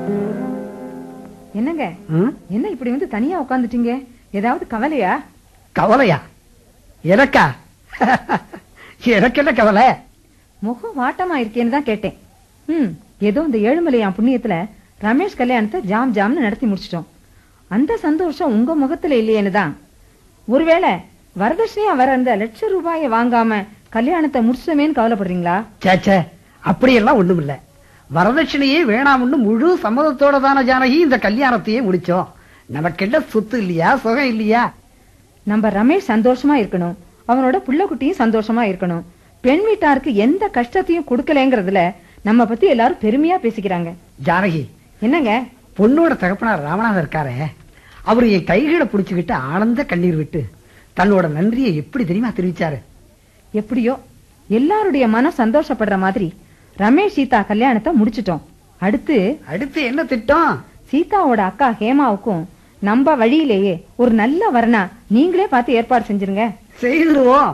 என்னங்க ம்? என்ன இப்படி வந்து தனியா உட்காந்துட்டீங்க ஏதாவது கவலையா கவலையா எனக்கா எனக்கு என்ன கவலை முகம் வாட்டமா இருக்கேன்னு தான் கேட்டேன் ம் ஏதோ இந்த ஏழுமலையான் புண்ணியத்துல ரமேஷ் கல்யாணத்தை ஜாம் ஜாம்னு நடத்தி முடிச்சிட்டோம் அந்த சந்தோஷம் உங்க முகத்துல இல்லையேன்னு தான் ஒருவேளை வரதட்சணையா வர அந்த லட்ச ரூபாயை வாங்காம கல்யாணத்தை முடிச்சமேன்னு கவலைப்படுறீங்களா சேச்சே அப்படியெல்லாம் ஒண்ணும் இல்ல வரதட்சணையே வேணாம்னு முழு சம்மதத்தோட தான ஜானகி இந்த கல்யாணத்தையே முடிச்சோம் நமக்கெல்லாம் சொத்து இல்லையா சுகம் இல்லையா நம்ம ரமேஷ் சந்தோஷமா இருக்கணும் அவனோட புள்ளக்குட்டியும் சந்தோஷமா இருக்கணும் பெண் வீட்டாருக்கு எந்த கஷ்டத்தையும் கொடுக்கலங்கிறதுல நம்ம பத்தி எல்லாரும் பெருமையா பேசிக்கிறாங்க ஜானகி என்னங்க பொண்ணோட தகப்பனார் ராமநாதன் இருக்காரே அவரு என் கைகளை புடிச்சுக்கிட்டு ஆனந்த கண்ணீர் விட்டு தன்னோட நன்றியை எப்படி தெரியுமா தெரிவிச்சாரு எப்படியோ எல்லாருடைய மனம் சந்தோஷப்படுற மாதிரி ரமேஷ் சீதா கல்யாணத்தை முடிச்சிட்டோம் அடுத்து அடுத்து என்ன திட்டம் சீதாவோட அக்கா ஹேமாவுக்கும் நம்ம வழியிலேயே ஒரு நல்ல வரனா நீங்களே பார்த்து ஏற்பாடு செஞ்சிருங்க செய்துருவோம்